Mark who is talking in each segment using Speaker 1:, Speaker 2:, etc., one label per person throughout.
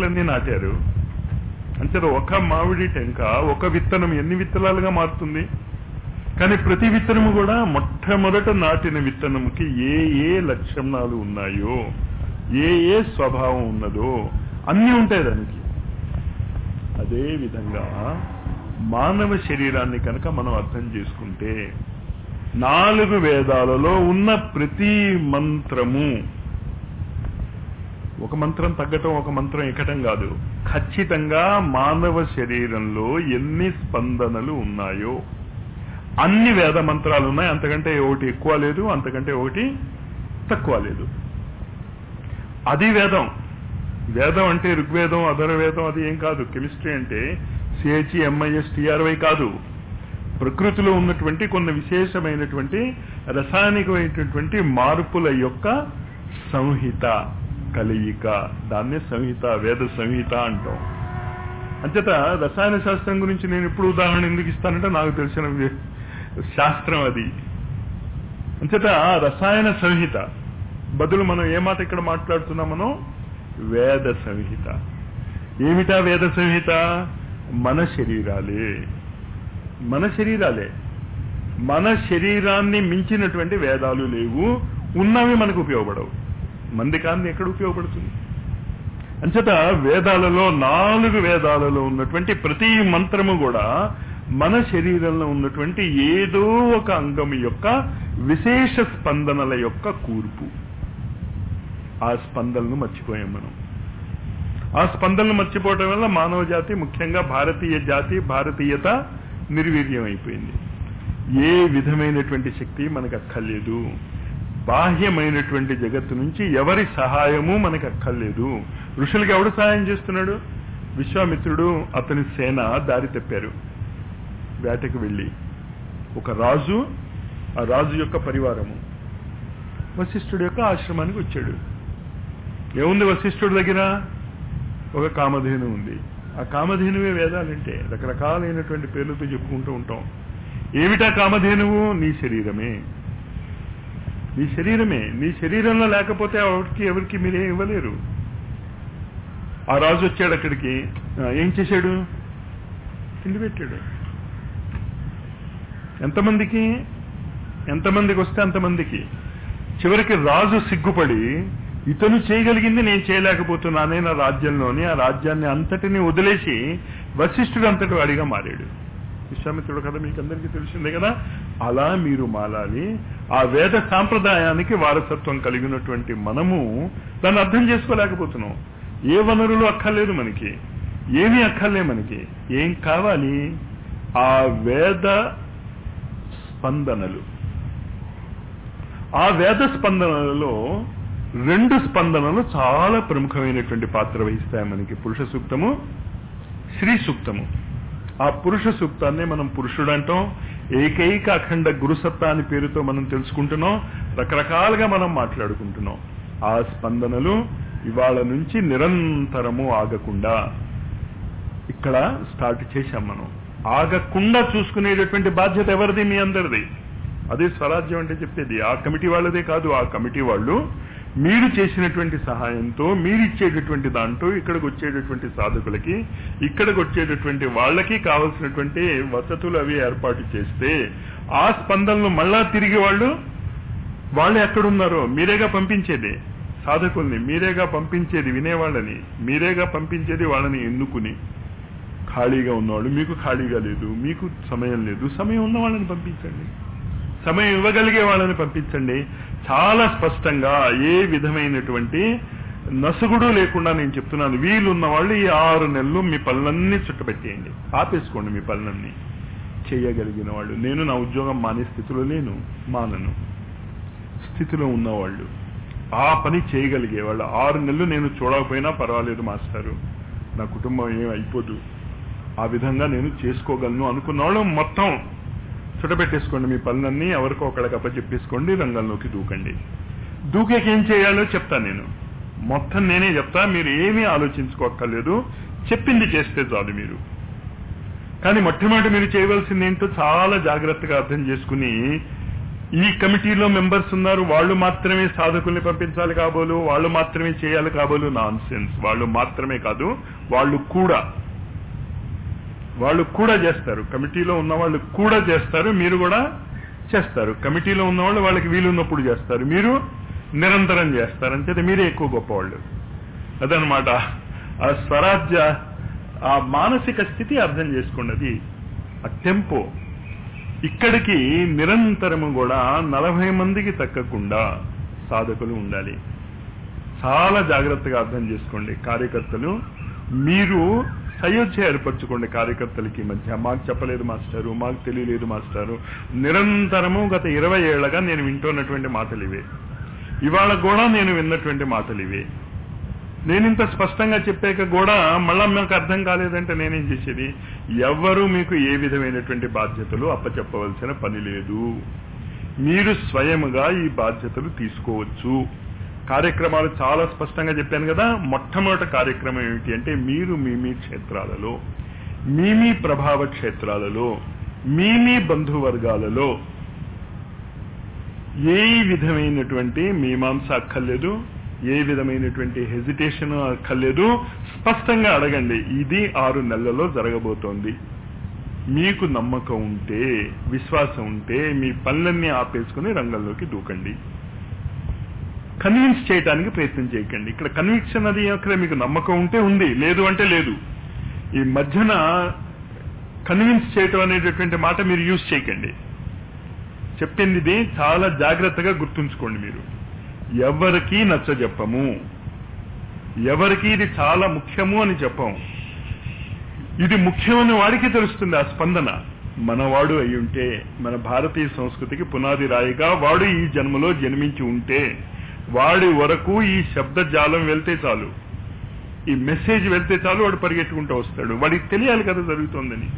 Speaker 1: విత్తనాలన్నీ నాటారు అంటే ఒక మామిడి టెంక ఒక విత్తనం ఎన్ని విత్తనాలుగా మారుతుంది కానీ ప్రతి విత్తనము కూడా మొట్టమొదట నాటిన విత్తనముకి ఏ ఏ లక్షణాలు ఉన్నాయో ఏ ఏ స్వభావం ఉన్నదో అన్నీ ఉంటాయి దానికి అదే విధంగా మానవ శరీరాన్ని కనుక మనం అర్థం చేసుకుంటే నాలుగు వేదాలలో ఉన్న ప్రతి మంత్రము ఒక మంత్రం తగ్గటం ఒక మంత్రం ఎక్కటం కాదు ఖచ్చితంగా మానవ శరీరంలో ఎన్ని స్పందనలు ఉన్నాయో అన్ని వేద మంత్రాలు ఉన్నాయి అంతకంటే ఒకటి ఎక్కువ లేదు అంతకంటే ఒకటి తక్కువ లేదు అది వేదం వేదం అంటే ఋగ్వేదం అధర్వేదం అది ఏం కాదు కెమిస్ట్రీ అంటే సిహెచ్ఈ ఎంఐఎస్ టిఆర్వై కాదు ప్రకృతిలో ఉన్నటువంటి కొన్ని విశేషమైనటువంటి రసాయనికమైనటువంటి మార్పుల యొక్క సంహిత కలియిక దాన్నే సంహిత వేద సంహిత అంటాం అంచేత రసాయన శాస్త్రం గురించి నేను ఇప్పుడు ఉదాహరణ ఎందుకు ఇస్తానంటే నాకు తెలిసిన వి- శాస్త్రం అది అంచేత రసాయన సంహిత బదులు మనం ఏ మాట ఇక్కడ మాట్లాడుతున్నాం మనం వేద సంహిత ఏమిటా వేద సంహిత మన శరీరాలే మన శరీరాలే మన శరీరాన్ని మించినటువంటి వేదాలు లేవు ఉన్నవి మనకు ఉపయోగపడవు మంది కాంతి ఎక్కడ ఉపయోగపడుతుంది అంచేత వేదాలలో నాలుగు వేదాలలో ఉన్నటువంటి ప్రతి మంత్రము కూడా మన శరీరంలో ఉన్నటువంటి ఏదో ఒక అంగం యొక్క విశేష స్పందనల యొక్క కూర్పు ఆ స్పందనను మర్చిపోయాం మనం ఆ స్పందనలు మర్చిపోవటం వల్ల మానవ జాతి ముఖ్యంగా భారతీయ జాతి భారతీయత నిర్వీర్యం అయిపోయింది ఏ విధమైనటువంటి శక్తి మనకు అక్కర్లేదు బాహ్యమైనటువంటి జగత్తు నుంచి ఎవరి సహాయము మనకు అక్కర్లేదు ఋషులకి ఎవడు సహాయం చేస్తున్నాడు విశ్వామిత్రుడు అతని సేన దారి తప్పారు వేటకు వెళ్ళి ఒక రాజు ఆ రాజు యొక్క పరివారము వశిష్ఠుడి యొక్క ఆశ్రమానికి వచ్చాడు ఏముంది వశిష్ఠుడి దగ్గర ఒక కామధేను ఉంది ఆ కామధేనువే వేదాలంటే రకరకాలైనటువంటి పేర్లతో చెప్పుకుంటూ ఉంటాం ఏమిటా కామధేనువు నీ శరీరమే నీ శరీరమే నీ శరీరంలో లేకపోతే ఎవరికి ఎవరికి మీరేం ఇవ్వలేరు ఆ రాజు వచ్చాడు అక్కడికి ఆ, ఏం చేశాడు తిండి పెట్టాడు ఎంతమందికి ఎంతమందికి వస్తే అంతమందికి చివరికి రాజు సిగ్గుపడి ఇతను చేయగలిగింది నేను చేయలేకపోతున్నానే నా రాజ్యంలోని ఆ రాజ్యాన్ని అంతటిని వదిలేసి వశిష్ఠుడు అంతటి వాడిగా మారాడు విశ్వామిత్రుడు కదా మీకు అందరికీ తెలిసిందే కదా అలా మీరు మాలాలి ఆ వేద సాంప్రదాయానికి వారసత్వం కలిగినటువంటి మనము దాన్ని అర్థం చేసుకోలేకపోతున్నాం ఏ వనరులు అక్కర్లేదు మనకి ఏమీ అక్కర్లే మనకి ఏం కావాలి ఆ వేద స్పందనలు ఆ వేద స్పందనలలో రెండు స్పందనలు చాలా ప్రముఖమైనటువంటి పాత్ర వహిస్తాయి మనకి పురుష సూక్తము శ్రీ సూక్తము ఆ పురుష సూక్తాన్ని మనం పురుషుడు అంటాం ఏకైక అఖండ గురుసత్తా అని పేరుతో మనం తెలుసుకుంటున్నాం రకరకాలుగా మనం మాట్లాడుకుంటున్నాం ఆ స్పందనలు ఇవాళ నుంచి నిరంతరము ఆగకుండా ఇక్కడ స్టార్ట్ చేశాం మనం ఆగకుండా చూసుకునేటటువంటి బాధ్యత ఎవరిది మీ అందరిది అదే స్వరాజ్యం అంటే చెప్పేది ఆ కమిటీ వాళ్ళదే కాదు ఆ కమిటీ వాళ్ళు మీరు చేసినటువంటి సహాయంతో మీరు ఇచ్చేటటువంటి దాంట్లో ఇక్కడికి వచ్చేటటువంటి సాధకులకి ఇక్కడికి వచ్చేటటువంటి వాళ్ళకి కావలసినటువంటి వసతులు అవి ఏర్పాటు చేస్తే ఆ స్పందనలు మళ్ళా తిరిగి వాళ్ళు వాళ్ళు ఎక్కడున్నారో మీరేగా పంపించేది సాధకుల్ని మీరేగా పంపించేది వినేవాళ్ళని మీరేగా పంపించేది వాళ్ళని ఎన్నుకుని ఖాళీగా ఉన్నవాళ్ళు మీకు ఖాళీగా లేదు మీకు సమయం లేదు సమయం ఉన్న వాళ్ళని పంపించండి సమయం ఇవ్వగలిగే వాళ్ళని పంపించండి చాలా స్పష్టంగా ఏ విధమైనటువంటి నసుగుడు లేకుండా నేను చెప్తున్నాను వీలున్న వాళ్ళు ఈ ఆరు నెలలు మీ పనులన్నీ చుట్టపెట్టేయండి ఆపేసుకోండి మీ పనులన్నీ చేయగలిగిన వాళ్ళు నేను నా ఉద్యోగం మానే స్థితిలో లేను మానను స్థితిలో ఉన్నవాళ్ళు ఆ పని చేయగలిగే వాళ్ళు ఆరు నెలలు నేను చూడకపోయినా పర్వాలేదు మాస్టారు నా కుటుంబం ఏం అయిపోదు ఆ విధంగా నేను చేసుకోగలను అనుకున్న వాళ్ళు మొత్తం చుట్టబెట్టేసుకోండి మీ పనులన్నీ ఎవరికో ఒకళ్ళకి అప్పచెప్పేసుకోండి రంగంలోకి దూకండి దూకేకి ఏం చేయాలో చెప్తా నేను మొత్తం నేనే చెప్తా మీరు ఏమీ ఆలోచించుకోక్కర్లేదు చెప్పింది చేస్తే చాలు మీరు కానీ మొట్టమొదటి మీరు చేయవలసింది ఏంటో చాలా జాగ్రత్తగా అర్థం చేసుకుని ఈ కమిటీలో మెంబర్స్ ఉన్నారు వాళ్ళు మాత్రమే సాధకుల్ని పంపించాలి కాబోలు వాళ్ళు మాత్రమే చేయాలి కాబోలు నాన్ సెన్స్ వాళ్ళు మాత్రమే కాదు వాళ్ళు కూడా వాళ్ళు కూడా చేస్తారు కమిటీలో ఉన్న వాళ్ళు కూడా చేస్తారు మీరు కూడా చేస్తారు కమిటీలో ఉన్న వాళ్ళు వాళ్ళకి వీలున్నప్పుడు చేస్తారు మీరు నిరంతరం చేస్తారు అంతే మీరే ఎక్కువ గొప్పవాళ్ళు అదనమాట ఆ స్వరాజ్య ఆ మానసిక స్థితి అర్థం చేసుకోండి అది ఆ టెంపో ఇక్కడికి నిరంతరము కూడా నలభై మందికి తగ్గకుండా సాధకులు ఉండాలి చాలా జాగ్రత్తగా అర్థం చేసుకోండి కార్యకర్తలు మీరు సయోధ్య ఏర్పరచుకోండి కార్యకర్తలకి మధ్య మాకు చెప్పలేదు మాస్టారు మాకు తెలియలేదు మాస్టారు నిరంతరము గత ఇరవై ఏళ్లగా నేను వింటున్నటువంటి మాటలు ఇవే ఇవాళ కూడా నేను విన్నటువంటి మాటలు ఇవే నేను ఇంత స్పష్టంగా చెప్పాక కూడా మళ్ళా మీకు అర్థం కాలేదంటే నేనేం చేసేది ఎవ్వరూ మీకు ఏ విధమైనటువంటి బాధ్యతలు అప్పచెప్పవలసిన పని లేదు మీరు స్వయముగా ఈ బాధ్యతలు తీసుకోవచ్చు కార్యక్రమాలు చాలా స్పష్టంగా చెప్పాను కదా మొట్టమొదటి కార్యక్రమం ఏమిటి అంటే మీరు మీ మీ క్షేత్రాలలో మీ మీ ప్రభావ క్షేత్రాలలో మీ మీ బంధువర్గాలలో ఏ విధమైనటువంటి మీమాంస అక్కర్లేదు ఏ విధమైనటువంటి హెజిటేషన్ అక్కర్లేదు స్పష్టంగా అడగండి ఇది ఆరు నెలలలో జరగబోతోంది మీకు నమ్మకం ఉంటే విశ్వాసం ఉంటే మీ పనులన్నీ ఆపేసుకుని రంగంలోకి దూకండి కన్విన్స్ చేయడానికి ప్రయత్నం చేయకండి ఇక్కడ కన్విక్షన్ అది అక్కడ మీకు నమ్మకం ఉంటే ఉంది లేదు అంటే లేదు ఈ మధ్యన కన్విన్స్ చేయటం అనేటటువంటి మాట మీరు యూజ్ చేయకండి చెప్పింది ఇది చాలా జాగ్రత్తగా గుర్తుంచుకోండి మీరు ఎవరికి నచ్చ చెప్పము ఎవరికి ఇది చాలా ముఖ్యము అని చెప్పం ఇది ముఖ్యమని వాడికి తెలుస్తుంది ఆ స్పందన మనవాడు అయి ఉంటే మన భారతీయ సంస్కృతికి పునాది రాయిగా వాడు ఈ జన్మలో జన్మించి ఉంటే వాడి వరకు ఈ శబ్ద జాలం వెళ్తే చాలు ఈ మెసేజ్ వెళ్తే చాలు వాడు పరిగెట్టుకుంటూ వస్తాడు వాడికి తెలియాలి కదా జరుగుతోందని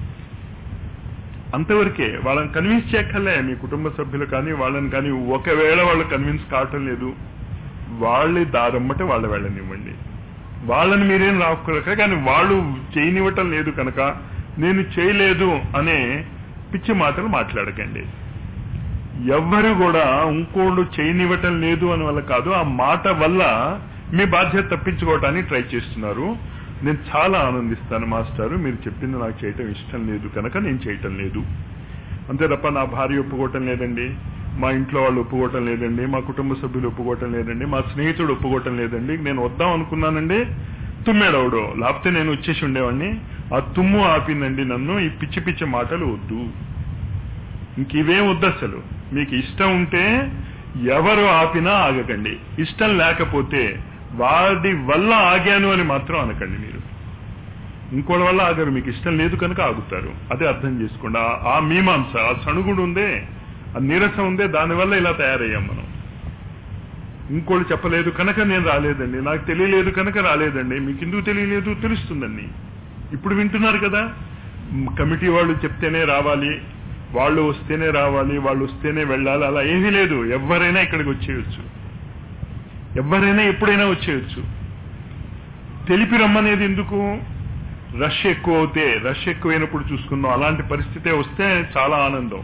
Speaker 1: అంతవరకే వాళ్ళని కన్విన్స్ చేయక్కర్లే మీ కుటుంబ సభ్యులు కానీ వాళ్ళని కానీ ఒకవేళ వాళ్ళు కన్విన్స్ కావటం లేదు వాళ్ళ దారమ్మటే వాళ్ళ వెళ్ళనివ్వండి వాళ్ళని మీరేం రాసుకోలేక కానీ వాళ్ళు చేయనివ్వటం లేదు కనుక నేను చేయలేదు అనే పిచ్చి మాటలు మాట్లాడకండి ఎవ్వరు కూడా ఇంకోళ్ళు చేయనివ్వటం లేదు అని వల్ల కాదు ఆ మాట వల్ల మీ బాధ్యత తప్పించుకోవటానికి ట్రై చేస్తున్నారు నేను చాలా ఆనందిస్తాను మాస్టారు మీరు చెప్పింది నాకు చేయటం ఇష్టం లేదు కనుక నేను చేయటం లేదు అంతే తప్ప నా భార్య ఒప్పుకోవటం లేదండి మా ఇంట్లో వాళ్ళు ఒప్పుకోవటం లేదండి మా కుటుంబ సభ్యులు ఒప్పుకోవటం లేదండి మా స్నేహితుడు ఒప్పుకోవటం లేదండి నేను వద్దాం అనుకున్నానండి తుమ్మేడవడో లేకపోతే నేను వచ్చేసి ఉండేవాడిని ఆ తుమ్ము ఆపిందండి నన్ను ఈ పిచ్చి పిచ్చి మాటలు వద్దు ఇంక ఇవేం వద్దు అసలు మీకు ఇష్టం ఉంటే ఎవరు ఆపినా ఆగకండి ఇష్టం లేకపోతే వాడి వల్ల ఆగాను అని మాత్రం అనకండి మీరు ఇంకోటి వల్ల ఆగరు మీకు ఇష్టం లేదు కనుక ఆగుతారు అదే అర్థం చేసుకోండి ఆ- ఆ మీమాంస ఆ సణుగుడు ఉందే ఆ నీరసం ఉందే దానివల్ల ఇలా తయారయ్యాం మనం ఇంకోళ్ళు చెప్పలేదు కనుక నేను రాలేదండి నాకు తెలియలేదు కనుక రాలేదండి మీకు ఎందుకు తెలియలేదు తెలుస్తుందండి ఇప్పుడు వింటున్నారు కదా మ్, కమిటీ వాళ్ళు చెప్తేనే రావాలి వాళ్ళు వస్తేనే రావాలి వాళ్ళు వస్తేనే వెళ్ళాలి అలా ఏమీ లేదు ఎవరైనా ఇక్కడికి వచ్చేయచ్చు ఎవరైనా ఎప్పుడైనా వచ్చేయచ్చు తెలిపి రమ్మనేది ఎందుకు రష్ ఎక్కువ అవుతే రష్ ఎక్కువైనప్పుడు చూసుకుందాం అలాంటి పరిస్థితే వస్తే చాలా ఆనందం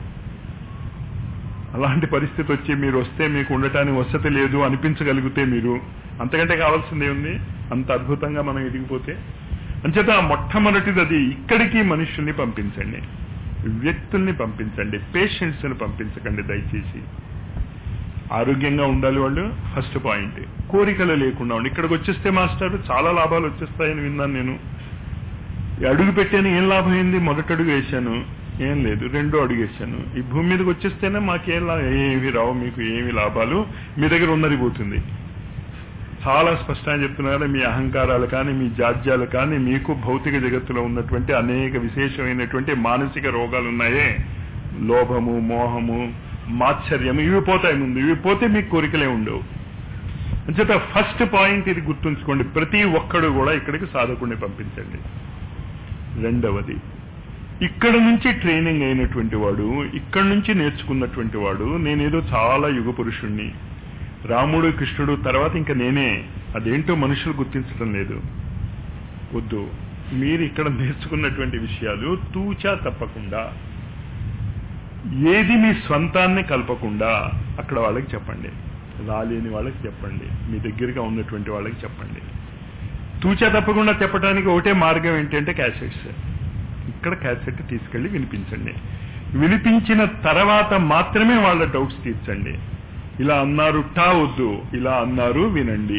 Speaker 1: అలాంటి పరిస్థితి వచ్చి మీరు వస్తే మీకు ఉండటానికి వసతి లేదు అనిపించగలిగితే మీరు అంతకంటే కావాల్సిందే ఉంది అంత అద్భుతంగా మనం ఎదిగిపోతే అంచేత ఆ మొట్టమొదటిది అది ఇక్కడికి మనుషుల్ని పంపించండి వ్యక్తుల్ని పంపించండి పేషెంట్స్ ని పంపించకండి దయచేసి ఆరోగ్యంగా ఉండాలి వాళ్ళు ఫస్ట్ పాయింట్ కోరికలు లేకుండా ఉండి ఇక్కడికి వచ్చేస్తే మాస్టర్ చాలా లాభాలు వచ్చేస్తాయని విన్నాను నేను ఈ అడుగు పెట్టాను ఏం లాభం అయింది మొదటి అడుగు వేశాను ఏం లేదు రెండో అడుగు వేశాను ఈ భూమి మీదకి వచ్చేస్తేనే మాకేం లా ఏమి రావు మీకు ఏమి లాభాలు మీ దగ్గర ఉన్నది పోతుంది చాలా స్పష్టంగా చెప్తున్నారు మీ అహంకారాలు కానీ మీ జాడ్యాలు కానీ మీకు భౌతిక జగత్తులో ఉన్నటువంటి అనేక విశేషమైనటువంటి మానసిక రోగాలు ఉన్నాయే లోభము మోహము మాత్సర్యము ఇవి పోతాయి ముందు ఇవి పోతే మీకు కోరికలే ఉండవు అంచేత ఫస్ట్ పాయింట్ ఇది గుర్తుంచుకోండి ప్రతి ఒక్కడు కూడా ఇక్కడికి సాధకుడిని పంపించండి రెండవది ఇక్కడ నుంచి ట్రైనింగ్ అయినటువంటి వాడు ఇక్కడ నుంచి నేర్చుకున్నటువంటి వాడు నేనేదో చాలా యుగ పురుషుణ్ణి రాముడు కృష్ణుడు తర్వాత ఇంకా నేనే అదేంటో మనుషులు గుర్తించడం లేదు వద్దు మీరు ఇక్కడ నేర్చుకున్నటువంటి విషయాలు తూచా తప్పకుండా ఏది మీ స్వంతాన్ని కలపకుండా అక్కడ వాళ్ళకి చెప్పండి రాలేని వాళ్ళకి చెప్పండి మీ దగ్గరగా ఉన్నటువంటి వాళ్ళకి చెప్పండి తూచా తప్పకుండా చెప్పడానికి ఒకటే మార్గం ఏంటంటే క్యాసెట్స్ ఇక్కడ క్యాసెట్ తీసుకెళ్లి వినిపించండి వినిపించిన తర్వాత మాత్రమే వాళ్ళ డౌట్స్ తీర్చండి ఇలా అన్నారు టా వద్దు ఇలా అన్నారు వినండి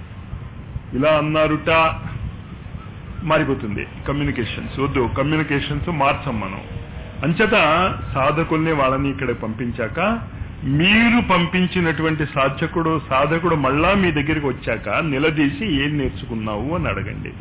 Speaker 1: ఇలా అన్నారు టా మారిపోతుంది కమ్యూనికేషన్స్ వద్దు కమ్యూనికేషన్స్ మార్చం మనం అంచేత సాధకుల్ని వాళ్ళని ఇక్కడ పంపించాక మీరు పంపించినటువంటి సాధకుడు సాధకుడు మళ్ళా మీ దగ్గరికి వచ్చాక నిలదీసి ఏం నేర్చుకున్నావు అని అడగండి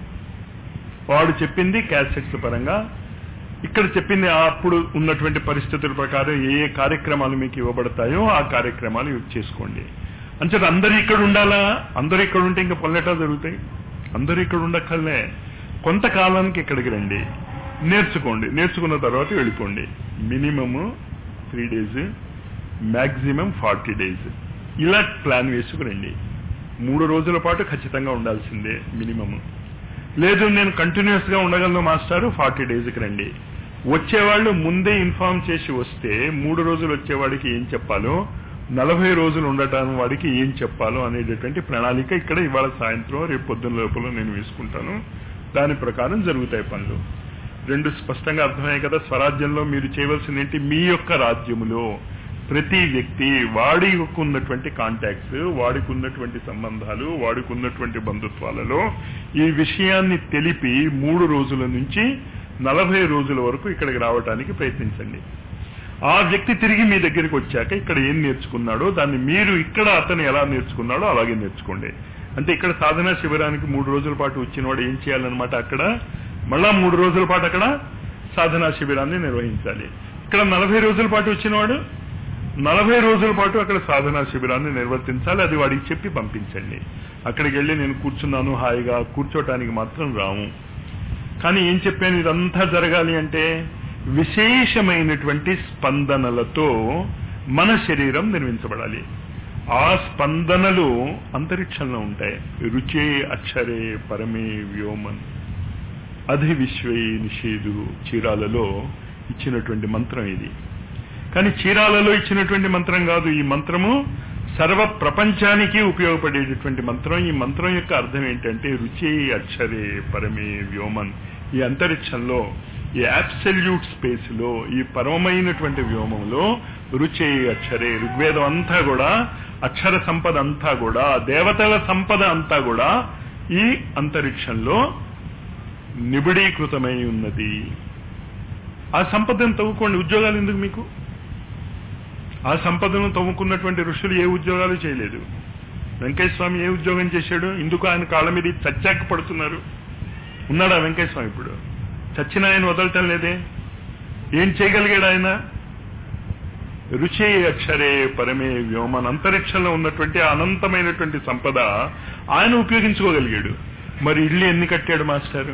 Speaker 1: వాడు చెప్పింది క్యాసెట్స్ పరంగా ఇక్కడ చెప్పింది అప్పుడు ఉన్నటువంటి పరిస్థితుల ప్రకారం ఏ ఏ కార్యక్రమాలు మీకు ఇవ్వబడతాయో ఆ కార్యక్రమాలు యూజ్ చేసుకోండి అంచేత అందరు ఇక్కడ ఉండాలా అందరు ఇక్కడ ఉంటే ఇంకా పల్లెటా జరుగుతాయి అందరూ ఇక్కడ ఉండక్కర్లే కొంతకాలానికి ఇక్కడికి రండి నేర్చుకోండి నేర్చుకున్న తర్వాత వెళ్ళిపోండి minimum three days maximum forty days ఇలా ప్లాన్ వేసుకురండి మూడు రోజుల పాటు ఖచ్చితంగా ఉండాల్సిందే మినిమము లేదు నేను కంటిన్యూస్ గా ఉండగలను మాస్టారు ఫార్టీ డేస్కి రండి వచ్చేవాళ్ళు ముందే ఇన్ఫార్మ్ చేసి వస్తే మూడు రోజులు వచ్చేవాడికి ఏం చెప్పాలో నలభై రోజులు ఉండటానికి వాడికి ఏం చెప్పాలో అనేటటువంటి ప్రణాళిక ఇక్కడ ఇవాళ సాయంత్రం రేపు పొద్దున్న లోపల నేను వేసుకుంటాను దాని ప్రకారం జరుగుతాయి పనులు రెండు స్పష్టంగా అర్థమయ్యాయి కదా స్వరాజ్యంలో మీరు చేయవలసింది ఏంటి మీ యొక్క రాజ్యములో ప్రతి వ్యక్తి వాడి యొక్క ఉన్నటువంటి కాంటాక్ట్స్ వాడికి ఉన్నటువంటి సంబంధాలు వాడికి ఉన్నటువంటి బంధుత్వాలలో ఈ విషయాన్ని తెలిపి మూడు రోజుల నుంచి నలభై రోజుల వరకు ఇక్కడికి రావడానికి ప్రయత్నించండి ఆ వ్యక్తి తిరిగి మీ దగ్గరికి వచ్చాక ఇక్కడ ఏం నేర్చుకున్నాడో దాన్ని మీరు ఇక్కడ అతను ఎలా నేర్చుకున్నాడో అలాగే నేర్చుకోండి అంటే ఇక్కడ సాధనా శిబిరానికి మూడు రోజుల పాటు వచ్చిన వాడు ఏం చేయాలన్నమాట అక్కడ మళ్ళా మూడు రోజుల పాటు అక్కడ సాధనా శిబిరాన్ని నిర్వహించాలి ఇక్కడ నలభై రోజుల పాటు వచ్చినవాడు నలభై రోజుల పాటు అక్కడ సాధనా శిబిరాన్ని నిర్వర్తించాలి అది వాడికి చెప్పి పంపించండి అక్కడికి వెళ్ళి నేను కూర్చున్నాను హాయిగా కూర్చోటానికి మాత్రం రాము కానీ ఏం చెప్పాను ఇదంతా జరగాలి అంటే విశేషమైనటువంటి స్పందనలతో మన శరీరం నిర్మించబడాలి ఆ స్పందనలు అంతరిక్షంలో ఉంటాయి రుచే అక్షరే పరమే వ్యోమన్ అధి విశ్వే నిషేధు చీరాలలో ఇచ్చినటువంటి మంత్రం ఇది కానీ చీరాలలో ఇచ్చినటువంటి మంత్రం కాదు ఈ మంత్రము సర్వ ప్రపంచానికి ఉపయోగపడేటటువంటి మంత్రం ఈ మంత్రం యొక్క అర్థం ఏంటంటే రుచి అక్షరే పరమే వ్యోమన్ ఈ అంతరిక్షంలో ఈ అబ్సల్యూట్ స్పేస్ లో ఈ పరమమైనటువంటి వ్యోమంలో రుచి అక్షరే ఋగ్వేదం అంతా కూడా అక్షర సంపద అంతా కూడా దేవతల సంపద అంతా కూడా ఈ అంతరిక్షంలో నిబిడీకృతమై ఉన్నది ఆ సంపదను తవ్వుకోండి ఉద్యోగాలు ఎందుకు మీకు ఆ సంపదను తవ్వుకున్నటువంటి ఋషులు ఏ ఉద్యోగాలు చేయలేదు వెంకయ్య స్వామి ఏ ఉద్యోగం చేశాడు ఇందుకు ఆయన కాళ్ళ మీద చచ్చాక పడుతున్నారు ఉన్నాడా వెంకయ్య స్వామి ఇప్పుడు చచ్చిన ఆయన వదలటం లేదే ఏం చేయగలిగాడు ఆయన రుచే అక్షరే పరమే వ్యోమన్ అంతరిక్షంలో ఉన్నటువంటి అనంతమైనటువంటి సంపద ఆయన ఉపయోగించుకోగలిగాడు మరి ఇల్లు ఎన్ని కట్టాడు మాస్టర్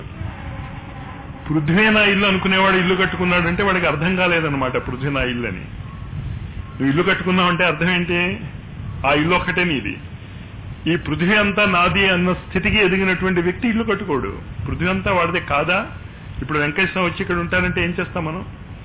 Speaker 1: పృథ్వీ నా ఇల్లు అనుకునేవాడు ఇల్లు కట్టుకున్నాడంటే వాడికి అర్థం కాలేదన్నమాట పృథ్వీ నా ఇల్లు అని నువ్వు ఇల్లు కట్టుకున్నావంటే అర్థం ఏంటి ఆ ఇల్లు ఒక్కటే నీది ఈ పృథ్వీ అంతా నాది అన్న స్థితికి ఎదిగినటువంటి వ్యక్తి ఇల్లు కట్టుకోడు పృథ్వీ అంతా వాడిదే కాదా ఇప్పుడు వెంకటేశ్వర వచ్చి ఇక్కడ ఉంటారంటే ఏం చేస్తాం మనం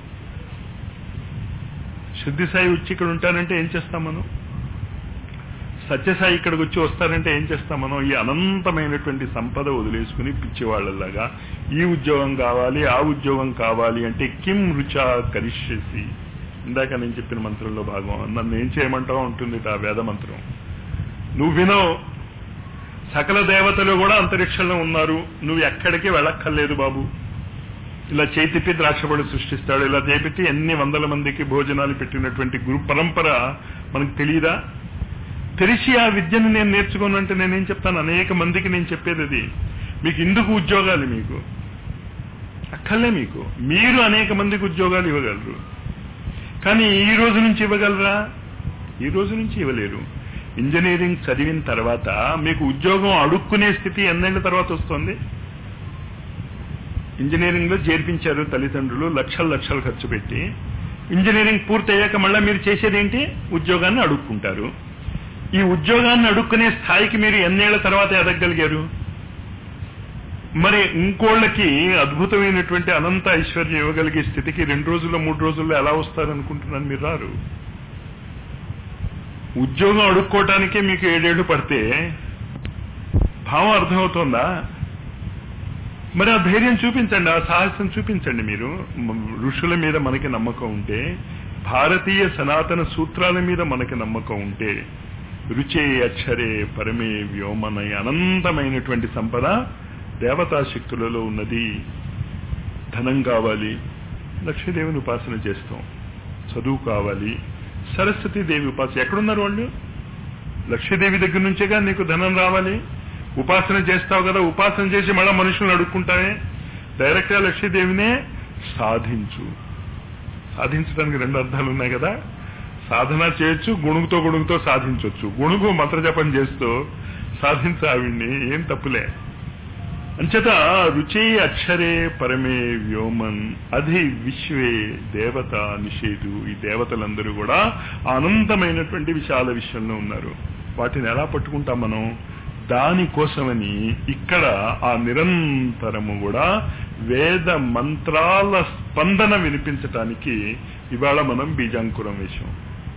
Speaker 1: శుద్ధి సాయి వచ్చి ఇక్కడ ఉంటారంటే ఏం చేస్తాం మనం సత్యసాయి ఇక్కడికి వచ్చి వస్తారంటే ఏం చేస్తాం మనం ఈ అనంతమైనటువంటి సంపద వదిలేసుకుని పిచ్చివాళ్ళలాగా ఈ ఉద్యోగం కావాలి ఆ ఉద్యోగం కావాలి అంటే కిం రుచా కరిష్యసి ఇందాక నేను చెప్పిన మంత్రంలో భాగం నన్ను ఏం చేయమంటావో ఉంటుంది ఆ వేద మంత్రం నువ్వు వినవు సకల దేవతలు కూడా అంతరిక్షంలో ఉన్నారు నువ్వు ఎక్కడికి వెళ్ళక్కర్లేదు బాబు ఇలా చేతిప్పి ద్రాక్షపడి సృష్టిస్తాడు ఇలా చేపెట్టి ఎన్ని వందల మందికి భోజనాలు పెట్టినటువంటి గురు పరంపర మనకు తెలియదా తెలిసి ఆ విద్యను నేను నేర్చుకోనంటే నేనేం చెప్తాను అనేక మందికి నేను చెప్పేది అది మీకు ఇందుకు ఉద్యోగాలు మీకు అక్కర్లే మీకు మీరు అనేక మందికి ఉద్యోగాలు ఇవ్వగలరు కానీ ఈ రోజు నుంచి ఇవ్వగలరా ఈ రోజు నుంచి ఇవ్వలేరు ఇంజనీరింగ్ చదివిన తర్వాత మీకు ఉద్యోగం అడుక్కునే స్థితి ఎన్నేళ్ల తర్వాత వస్తుంది ఇంజనీరింగ్ లో చేర్పించారు తల్లిదండ్రులు లక్షల లక్షలు ఖర్చు పెట్టి ఇంజనీరింగ్ పూర్తయ్యాక మళ్ళీ మీరు చేసేది ఏంటి ఉద్యోగాన్ని అడుక్కుంటారు ఈ ఉద్యోగాన్ని అడుక్కునే స్థాయికి మీరు ఎన్నేళ్ల తర్వాత ఎదగగలిగారు మరి ఇంకోళ్ళకి అద్భుతమైనటువంటి అనంత ఐశ్వర్యం ఇవ్వగలిగే స్థితికి రెండు రోజుల్లో మూడు రోజుల్లో ఎలా వస్తారనుకుంటున్నాను మీరు రారు ఉద్యోగం అడుక్కోవటానికే మీకు ఏడేళ్లు పడితే భావం అర్థమవుతోందా మరి ఆ ధైర్యం చూపించండి ఆ సాహసం చూపించండి మీరు మ- ఋషుల మీద మనకి నమ్మకం ఉంటే భారతీయ సనాతన సూత్రాల మీద మనకి నమ్మకం ఉంటే రుచే అక్షరే పరమే వ్యోమనయ అనంతమైనటువంటి సంపద దేవతా శక్తులలో ఉన్నది ధనం కావాలి లక్ష్మీదేవిని ఉపాసన చేస్తాం చదువు కావాలి సరస్వతి దేవి ఉపాసన ఎక్కడున్నారు వాళ్ళు లక్ష్మీదేవి దగ్గర నుంచేగా నీకు ధనం రావాలి ఉపాసన చేస్తావు కదా ఉపాసన చేసి మళ్ళా మనుషులను అడుక్కుంటావే డైరెక్ట్ గా లక్ష్మీదేవినే సాధించు సాధించడానికి రెండు అర్థాలు ఉన్నాయి కదా సాధన చేయొచ్చు గుణుగుతో గుణుగుతో సాధించవచ్చు గుణుగు మంత్రజపం చేస్తూ సాధించ ఆవిడ్ని ఏం తప్పులే అంచేత రుచి అక్షరే పరమే వ్యోమన్ అది విశ్వే దేవత నిషేధు ఈ దేవతలందరూ కూడా ఆ అనంతమైనటువంటి విశాల విశ్వంలో ఉన్నారు వాటిని ఎలా పట్టుకుంటాం మనం దానికోసమని ఇక్కడ ఆ నిరంతరము కూడా వేద మంత్రాల స్పందన వినిపించటానికి ఇవాళ మనం బీజాంకురం వేశాం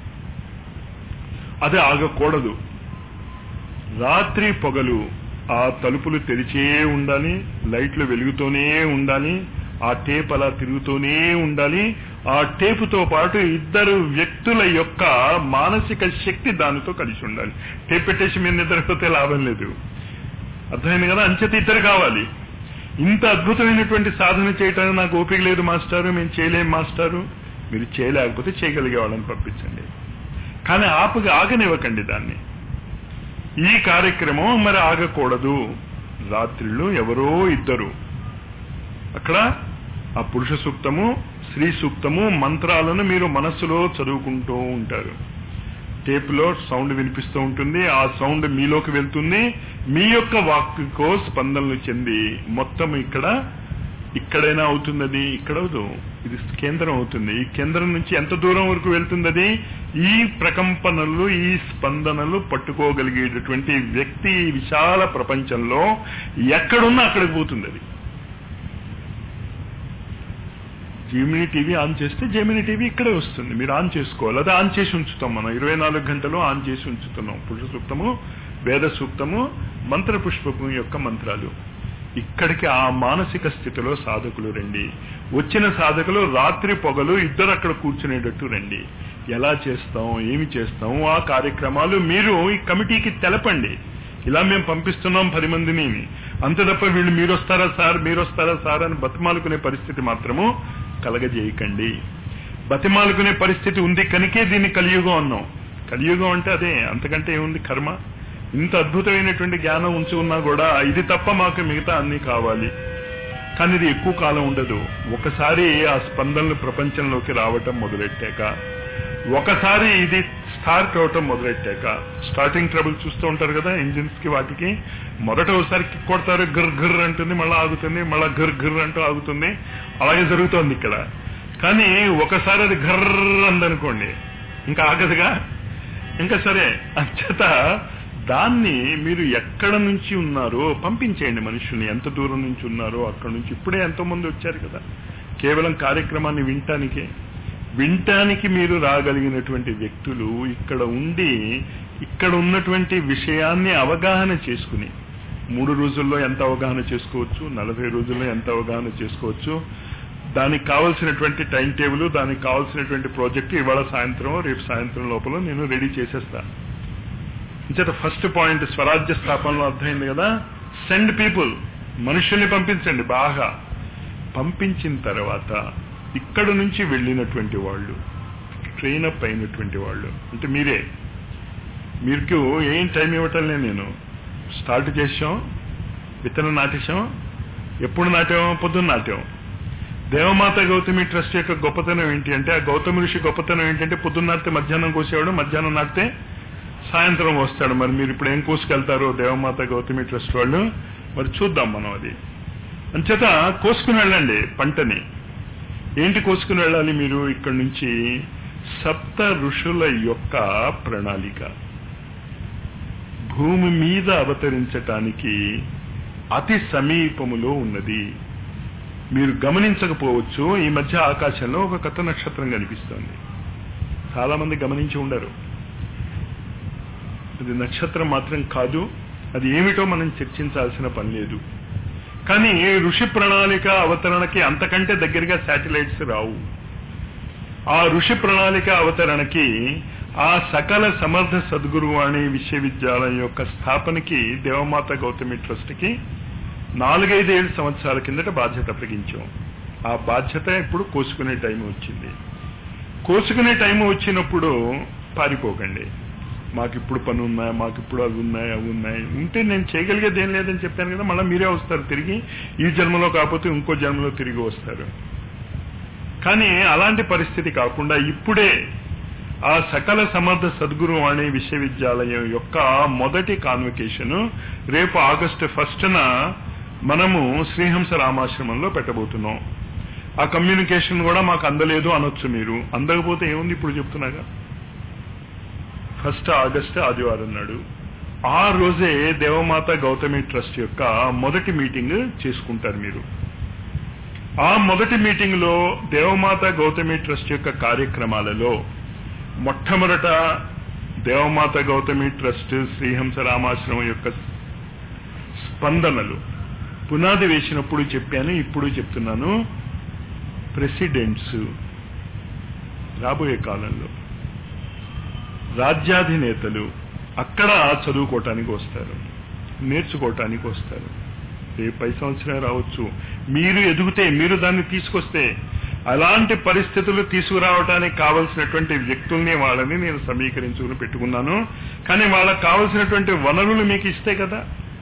Speaker 1: అది ఆగకూడదు రాత్రి పొగలు ఆ తలుపులు తెరిచే ఉండాలి లైట్లు వెలుగుతూనే ఉండాలి ఆ టేప్ అలా తిరుగుతూనే ఉండాలి ఆ టేపుతో పాటు ఇద్దరు వ్యక్తుల యొక్క మానసిక శక్తి దానితో కలిసి ఉండాలి టేప్ పెట్టేసి మీరు నిద్రపోతే లాభం లేదు అర్థమైంది కదా అంచేత ఇద్దరు కావాలి ఇంత అద్భుతమైనటువంటి సాధన చేయటానికి నాకు ఓపిక లేదు మాస్టారు మేము చేయలేం మాస్టారు మీరు చేయలేకపోతే చేయగలిగే వాళ్ళని పంపించండి కానీ ఆపగా ఆగనివ్వకండి దాన్ని ఈ కార్యక్రమం మరి ఆగకూడదు రాత్రిళ్ళు ఎవరో ఇద్దరు అక్కడ ఆ పురుష సూక్తము స్త్రీ సూక్తము మంత్రాలను మీరు మనస్సులో చదువుకుంటూ ఉంటారు టేపులో సౌండ్ వినిపిస్తూ ఉంటుంది ఆ సౌండ్ మీలోకి వెళ్తుంది మీ యొక్క వాక్కుకో స్పందనలు చెంది మొత్తం ఇక్కడ ఇక్కడైనా అవుతుంది అది ఇక్కడ అవదు ఇది కేంద్రం అవుతుంది ఈ కేంద్రం నుంచి ఎంత దూరం వరకు వెళ్తుంది అది ఈ ప్రకంపనలు ఈ స్పందనలు పట్టుకోగలిగేటటువంటి వ్యక్తి ఈ విశాల ప్రపంచంలో ఎక్కడున్నా అక్కడికి పోతుంది అది జెమినీ టీవీ ఆన్ చేస్తే జెమినీ టీవీ ఇక్కడే వస్తుంది మీరు ఆన్ చేసుకోవాలి అది ఆన్ చేసి ఉంచుతాం మనం ఇరవై నాలుగు గంటలు ఆన్ చేసి ఉంచుతున్నాం పురుష సూక్తము వేద సూక్తము మంత్ర పుష్పము యొక్క మంత్రాలు ఇక్కడికి ఆ మానసిక స్థితిలో సాధకులు రండి వచ్చిన సాధకులు రాత్రి పొగలు ఇద్దరు అక్కడ కూర్చునేటట్టు రండి ఎలా చేస్తాం ఏమి చేస్తాం ఆ కార్యక్రమాలు మీరు ఈ కమిటీకి తెలపండి ఇలా మేము పంపిస్తున్నాం పది మందిని అంతే తప్ప వీళ్ళు మీరు వస్తారా సార్ మీరు వస్తారా సార్ అని బతిమాలుకునే పరిస్థితి మాత్రము కలగజేయకండి బతిమాలుకునే పరిస్థితి ఉంది కనుకే దీన్ని కలియుగం అన్నాం కలియుగం అంటే అదే అంతకంటే ఏముంది కర్మ ఇంత అద్భుతమైనటువంటి జ్ఞానం ఉంచి ఉన్నా కూడా ఇది తప్ప మాకు మిగతా అన్ని కావాలి కానీ ఇది ఎక్కువ కాలం ఉండదు ఒకసారి ఆ స్పందనలు ప్రపంచంలోకి రావటం మొదలెట్టాక ఒకసారి ఇది స్టార్ట్ అవటం మొదలెట్టాక స్టార్టింగ్ ట్రబుల్ చూస్తూ ఉంటారు కదా ఇంజిన్స్ కి వాటికి మొదట ఒకసారి కిక్ కొడతారు గిర్ గిర్ అంటుంది మళ్ళీ ఆగుతుంది మళ్ళీ గిర్ గిర్ అంటూ ఆగుతుంది అలాగే జరుగుతోంది ఇక్కడ కానీ ఒకసారి అది ఘర్ర అందనుకోండి ఇంకా ఆగదుగా ఇంకా సరే అంచేత దాన్ని మీరు ఎక్కడ నుంచి ఉన్నారో పంపించేయండి మనుషుల్ని ఎంత దూరం నుంచి ఉన్నారో అక్కడ నుంచి ఇప్పుడే ఎంతో మంది వచ్చారు కదా కేవలం కార్యక్రమాన్ని వినటానికే వినటానికి మీరు రాగలిగినటువంటి వ్యక్తులు ఇక్కడ ఉండి ఇక్కడ ఉన్నటువంటి విషయాన్ని అవగాహన చేసుకుని మూడు రోజుల్లో ఎంత అవగాహన చేసుకోవచ్చు నలభై రోజుల్లో ఎంత అవగాహన చేసుకోవచ్చు దానికి కావాల్సినటువంటి టైం టేబుల్ దానికి కావాల్సినటువంటి ప్రాజెక్టు ఇవాళ సాయంత్రం రేపు సాయంత్రం లోపల నేను రెడీ చేసేస్తాను ఇంచేత ఫస్ట్ పాయింట్ స్వరాజ్య స్థాపనలో అర్థమైంది కదా సెండ్ పీపుల్ మనుషుల్ని పంపించండి బాగా పంపించిన తర్వాత ఇక్కడ నుంచి వెళ్ళినటువంటి వాళ్ళు ట్రైన్ అప్ అయినటువంటి వాళ్ళు అంటే మీరే మీకు ఏం టైం ఇవ్వటం లేదు నేను స్టార్ట్ చేసాం విత్తనం నాటేశాం ఎప్పుడు నాటాం పొద్దున్న నాటాం దేవమాత గౌతమి ట్రస్ట్ యొక్క గొప్పతనం ఏంటి అంటే ఆ గౌతమి ఋషి గొప్పతనం ఏంటంటే పొద్దున్న నాటితే మధ్యాహ్నం కోసేవాడు మధ్యాహ్నం నాటితే సాయంత్రం వస్తాడు మరి మీరు ఇప్పుడు ఏం కోసుకెళ్తారో దేవమాత గౌతమి ట్రస్ట్ వాళ్ళు మరి చూద్దాం మనం అది అంచేత కోసుకుని వెళ్ళండి పంటని ఏంటి కోసుకుని వెళ్ళాలి మీరు ఇక్కడి నుంచి సప్త ఋషుల యొక్క ప్రణాళిక భూమి మీద అవతరించటానికి అతి సమీపములో ఉన్నది మీరు గమనించకపోవచ్చు ఈ మధ్య ఆకాశంలో ఒక కొత్త నక్షత్రం కనిపిస్తోంది చాలా మంది గమనించి ఉండరు అది నక్షత్రం మాత్రం కాదు అది ఏమిటో మనం చర్చించాల్సిన పని లేదు కానీ ఋషి ప్రణాళిక అవతరణకి అంతకంటే దగ్గరగా శాటిలైట్స్ రావు ఆ ఋషి ప్రణాళిక అవతరణకి ఆ సకల సమర్థ సద్గురువాణి విశ్వవిద్యాలయం యొక్క స్థాపనకి దేవమాత గౌతమి ట్రస్ట్కి నాలుగైదేడు సంవత్సరాల కిందట బాధ్యత అప్పగించాం ఆ బాధ్యత ఇప్పుడు కోసుకునే టైం వచ్చింది కోసుకునే టైం వచ్చినప్పుడు పారిపోకండి మాకు ఇప్పుడు పని ఉన్నాయి మాకు ఇప్పుడు అవి ఉన్నాయి అవి ఉన్నాయి ఉంటే నేను చేయగలిగేది ఏం లేదని చెప్పాను కదా మళ్ళీ మీరే వస్తారు తిరిగి ఈ జన్మలో కాకపోతే ఇంకో జన్మలో తిరిగి వస్తారు కానీ అలాంటి పరిస్థితి కాకుండా ఇప్పుడే ఆ సకల సమర్థ సద్గురు వాణి విశ్వవిద్యాలయం యొక్క మొదటి కాన్వకేషన్ రేపు ఆగస్టు ఫస్ట్న మనము శ్రీహంస రామాశ్రమంలో పెట్టబోతున్నాం ఆ కమ్యూనికేషన్ కూడా మాకు అందలేదు అనొచ్చు మీరు అందకపోతే ఏముంది ఇప్పుడు చెప్తున్నాగా ఫస్ట్ ఆగస్ట్ ఆదివారం నాడు ఆ రోజే దేవమాత గౌతమి ట్రస్ట్ యొక్క మొదటి మీటింగ్ చేసుకుంటారు మీరు ఆ మొదటి మీటింగ్ లో దేవమాత గౌతమి ట్రస్ట్ యొక్క కార్యక్రమాలలో మొట్టమొదట దేవమాత గౌతమి ట్రస్ట్ శ్రీహంస రామాశ్రమం యొక్క స్పందనలు పునాది వేసినప్పుడు చెప్పాను ఇప్పుడు చెప్తున్నాను ప్రెసిడెంట్స్ రాబోయే కాలంలో రాజ్యాధినేతలు అక్కడ చదువుకోవటానికి వస్తారు నేర్చుకోవటానికి వస్తారు ఏ పై సంవత్సరం రావచ్చు మీరు ఎదిగితే మీరు దాన్ని తీసుకొస్తే అలాంటి పరిస్థితులు తీసుకురావడానికి కావలసినటువంటి వ్యక్తుల్ని వాళ్ళని నేను సమీకరించుకుని పెట్టుకున్నాను కానీ వాళ్ళకి కావలసినటువంటి వనరులు మీకు ఇస్తే కదా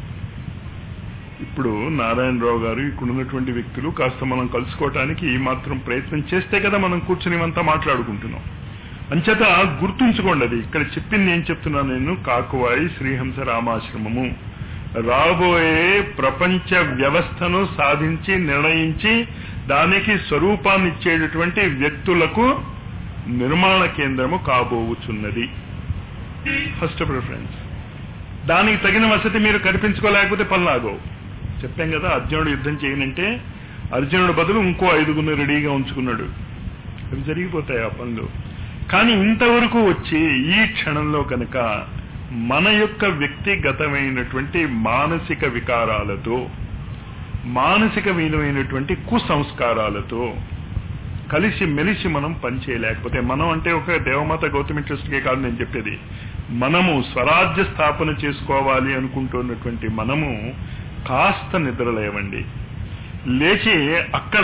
Speaker 1: ఇప్పుడు నారాయణరావు గారు ఇక్కడ ఉన్నటువంటి వ్యక్తులు కాస్త మనం కలుసుకోవటానికి ఈ మాత్రం ప్రయత్నం చేస్తే కదా మనం కూర్చుని అంతా మాట్లాడుకుంటున్నాం అంచేత గుర్తుంచుకోండి అది ఇక్కడ చెప్పింది ఏం చెప్తున్నాను నేను కాకువాయి శ్రీహంస రామాశ్రమము రాబోయే ప్రపంచ వ్యవస్థను సాధించి నిర్ణయించి దానికి స్వరూపాన్ని ఇచ్చేటటువంటి వ్యక్తులకు నిర్మాణ కేంద్రము కాబోవుచున్నది ఫస్ట్ ప్రిఫరెన్స్ దానికి తగిన వసతి మీరు కల్పించుకోలేకపోతే పనులాగో చెప్పాం కదా అర్జునుడు యుద్ధం చేయనంటే అర్జునుడు బదులు ఇంకో ఐదుగురిని రెడీగా ఉంచుకున్నాడు అవి జరిగిపోతాయి ఆ పనులు కానీ ఇంతవరకు వచ్చి ఈ క్షణంలో కనుక మన యొక్క వ్యక్తిగతమైనటువంటి మానసిక వికారాలతో మానసిక విధమైనటువంటి కుసంస్కారాలతో కలిసి మెలిసి మనం పనిచేయలేకపోతే మనం అంటే ఒక దేవమాత గౌతమి ట్రస్ట్కే కాదు నేను చెప్పేది మనము స్వరాజ్య స్థాపన చేసుకోవాలి అనుకుంటున్నటువంటి మనము కాస్త నిద్రలేవండి లేచి అక్కడ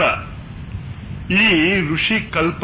Speaker 1: ఈ ఋషి కల్ప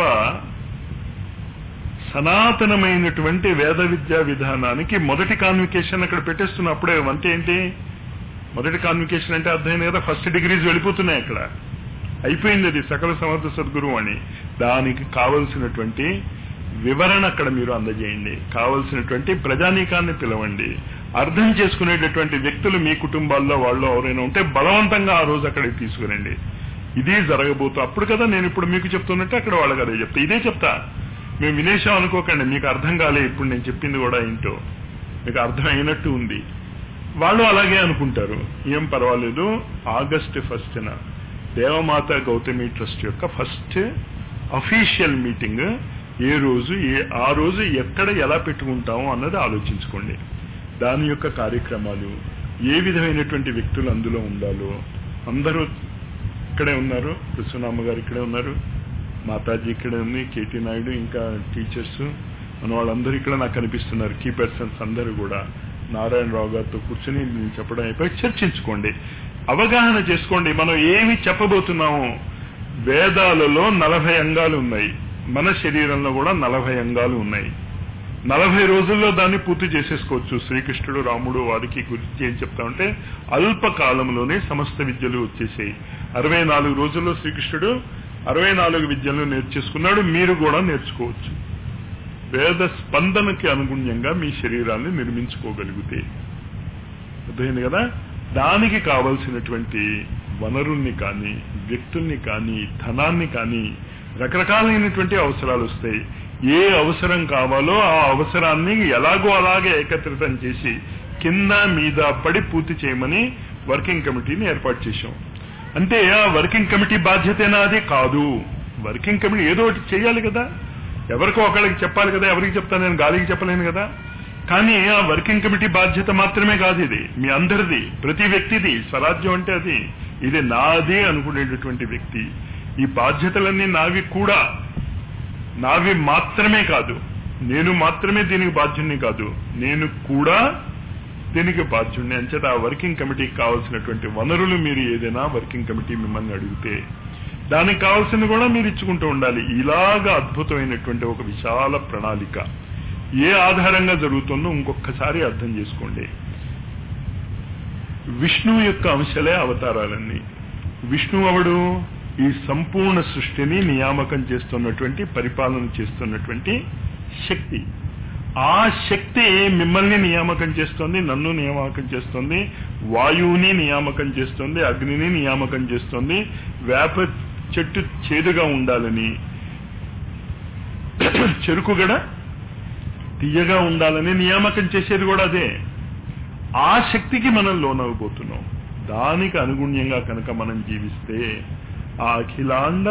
Speaker 1: సనాతనమైనటువంటి వేద విద్యా విధానానికి మొదటి కాన్వికేషన్ అక్కడ పెట్టేస్తున్నప్పుడే అంటే ఏంటి మొదటి కాన్వికేషన్ అంటే అర్థమైంది కదా ఫస్ట్ డిగ్రీస్ వెళ్ళిపోతున్నాయి అక్కడ అయిపోయింది అది సకల సమర్థ సద్గురు అని దానికి కావలసినటువంటి వివరణ అక్కడ మీరు అందజేయండి కావలసినటువంటి ప్రజానీకాన్ని పిలవండి అర్థం చేసుకునేటటువంటి వ్యక్తులు మీ కుటుంబాల్లో వాళ్ళు ఎవరైనా ఉంటే బలవంతంగా ఆ రోజు అక్కడికి తీసుకురండి ఇది జరగబోతూ అప్పుడు కదా నేను ఇప్పుడు మీకు చెప్తున్నట్టు అక్కడ వాళ్ళకి అదే చెప్తా ఇదే చెప్తా మేము వినేశాం అనుకోకండి మీకు అర్థం కాలే ఇప్పుడు నేను చెప్పింది కూడా ఏంటో మీకు అర్థం అయినట్టు ఉంది వాళ్ళు అలాగే అనుకుంటారు ఏం పర్వాలేదు ఆగస్ట్ ఫస్ట్న దేవమాత గౌతమి ట్రస్ట్ యొక్క ఫస్ట్ అఫీషియల్ మీటింగ్ ఏ రోజు ఏ ఆ రోజు ఎక్కడ ఎలా పెట్టుకుంటాము అన్నది ఆలోచించుకోండి దాని యొక్క కార్యక్రమాలు ఏ విధమైనటువంటి వ్యక్తులు అందులో ఉండాలో అందరూ ఇక్కడే ఉన్నారు కృష్ణనామ గారు ఇక్కడే ఉన్నారు మాతాజీ ఇక్కడే ఉంది కేటీ నాయుడు ఇంకా టీచర్స్ మన వాళ్ళందరూ ఇక్కడ నాకు కనిపిస్తున్నారు కీ పర్సన్స్ అందరూ కూడా నారాయణరావు గారితో కూర్చుని నేను చెప్పడం అయిపోయి చర్చించుకోండి అవగాహన చేసుకోండి మనం ఏమి చెప్పబోతున్నాము వేదాలలో నలభై అంగాలు ఉన్నాయి మన శరీరంలో కూడా నలభై అంగాలు ఉన్నాయి నలభై రోజుల్లో దాన్ని పూర్తి చేసేసుకోవచ్చు శ్రీకృష్ణుడు రాముడు వారికి గురించి ఏం చెప్తామంటే అల్ప కాలంలోనే సమస్త విద్యలు వచ్చేసాయి అరవై నాలుగు రోజుల్లో శ్రీకృష్ణుడు అరవై నాలుగు విద్యలను నేర్చేసుకున్నాడు మీరు కూడా నేర్చుకోవచ్చు వేద స్పందనకి అనుగుణ్యంగా మీ శరీరాన్ని నిర్మించుకోగలిగితే అర్థమైంది కదా దానికి కావలసినటువంటి వనరుల్ని కానీ వ్యక్తుల్ని కానీ ధనాన్ని కానీ రకరకాలైనటువంటి అవసరాలు వస్తాయి ఏ అవసరం కావాలో ఆ అవసరాన్ని ఎలాగో అలాగే ఏకత్రితం చేసి కింద మీద పడి పూర్తి చేయమని వర్కింగ్ కమిటీని ఏర్పాటు చేశాం అంటే ఆ వర్కింగ్ కమిటీ బాధ్యతేనా అది కాదు వర్కింగ్ కమిటీ ఏదో ఒకటి చేయాలి కదా ఎవరికో ఒకళ్ళకి చెప్పాలి కదా ఎవరికి చెప్తాను నేను గాలికి చెప్పలేను కదా కానీ ఆ వర్కింగ్ కమిటీ బాధ్యత మాత్రమే కాదు ఇది మీ అందరిది ప్రతి వ్యక్తిది స్వరాజ్యం అంటే అది ఇది నాది అనుకునేటటువంటి వ్యక్తి ఈ బాధ్యతలన్నీ నావి కూడా నావి మాత్రమే కాదు నేను మాత్రమే దీనికి బాధ్యుణ్ణి కాదు నేను కూడా దీనికి బాధ్యుణ్ణి అంచేత ఆ వర్కింగ్ కమిటీకి కావాల్సినటువంటి వనరులు మీరు ఏదైనా వర్కింగ్ కమిటీ మిమ్మల్ని అడిగితే దానికి కావాల్సింది కూడా మీరు ఇచ్చుకుంటూ ఉండాలి ఇలాగా అద్భుతమైనటువంటి ఒక విశాల ప్రణాళిక ఏ ఆధారంగా జరుగుతుందో ఇంకొకసారి అర్థం చేసుకోండి విష్ణువు యొక్క అంశలే అవతారాలన్నీ విష్ణువు అవడు ఈ సంపూర్ణ సృష్టిని నియామకం చేస్తున్నటువంటి పరిపాలన చేస్తున్నటువంటి శక్తి ఆ శక్తి మిమ్మల్ని నియామకం చేస్తుంది నన్ను నియామకం చేస్తుంది వాయువుని నియామకం చేస్తుంది అగ్నిని నియామకం చేస్తుంది వేప చెట్టు చేదుగా ఉండాలని చెరుకు గడ తీయగా ఉండాలని నియామకం చేసేది కూడా అదే ఆ శక్తికి మనం లోనవబోతున్నాం దానికి అనుగుణ్యంగా కనుక మనం జీవిస్తే ఆ అఖిలాండ